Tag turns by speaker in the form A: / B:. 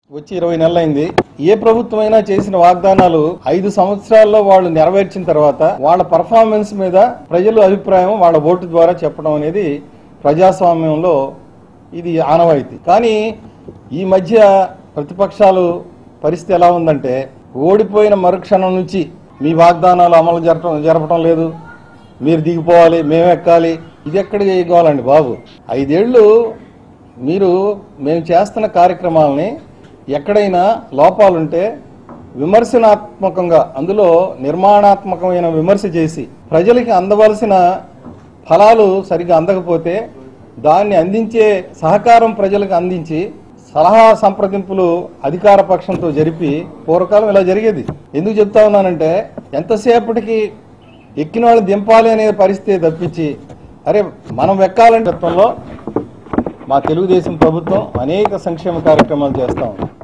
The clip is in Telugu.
A: వచ్చి ఇరవై నెలలైంది ఏ ప్రభుత్వం అయినా చేసిన వాగ్దానాలు ఐదు సంవత్సరాల్లో వాళ్ళు నెరవేర్చిన తర్వాత వాళ్ళ పర్ఫార్మెన్స్ మీద ప్రజల అభిప్రాయం వాళ్ళ ఓటు ద్వారా చెప్పడం అనేది ప్రజాస్వామ్యంలో ఇది ఆనవాయితీ కానీ ఈ మధ్య ప్రతిపక్షాలు పరిస్థితి ఎలా ఉందంటే ఓడిపోయిన మరుక్షణం నుంచి మీ వాగ్దానాలు అమలు జరపడం జరపడం లేదు మీరు దిగిపోవాలి మేము ఎక్కాలి ఇది ఎక్కడ చేయగలండి బాబు ఐదేళ్లు మీరు మేము చేస్తున్న కార్యక్రమాలని ఎక్కడైనా లోపాలుంటే విమర్శనాత్మకంగా అందులో నిర్మాణాత్మకమైన విమర్శ చేసి ప్రజలకి అందవలసిన ఫలాలు సరిగ్గా అందకపోతే దాన్ని అందించే సహకారం ప్రజలకు అందించి సలహా సంప్రదింపులు అధికార పక్షంతో జరిపి పూర్వకాలం ఇలా జరిగేది ఎందుకు చెప్తా ఉన్నానంటే ఎంతసేపటికి ఎక్కిన వాళ్ళు దింపాలి అనే పరిస్థితి తప్పించి అరే మనం ఎక్కాలంటే గతంలో మా తెలుగుదేశం ప్రభుత్వం అనేక సంక్షేమ కార్యక్రమాలు చేస్తా ఉంది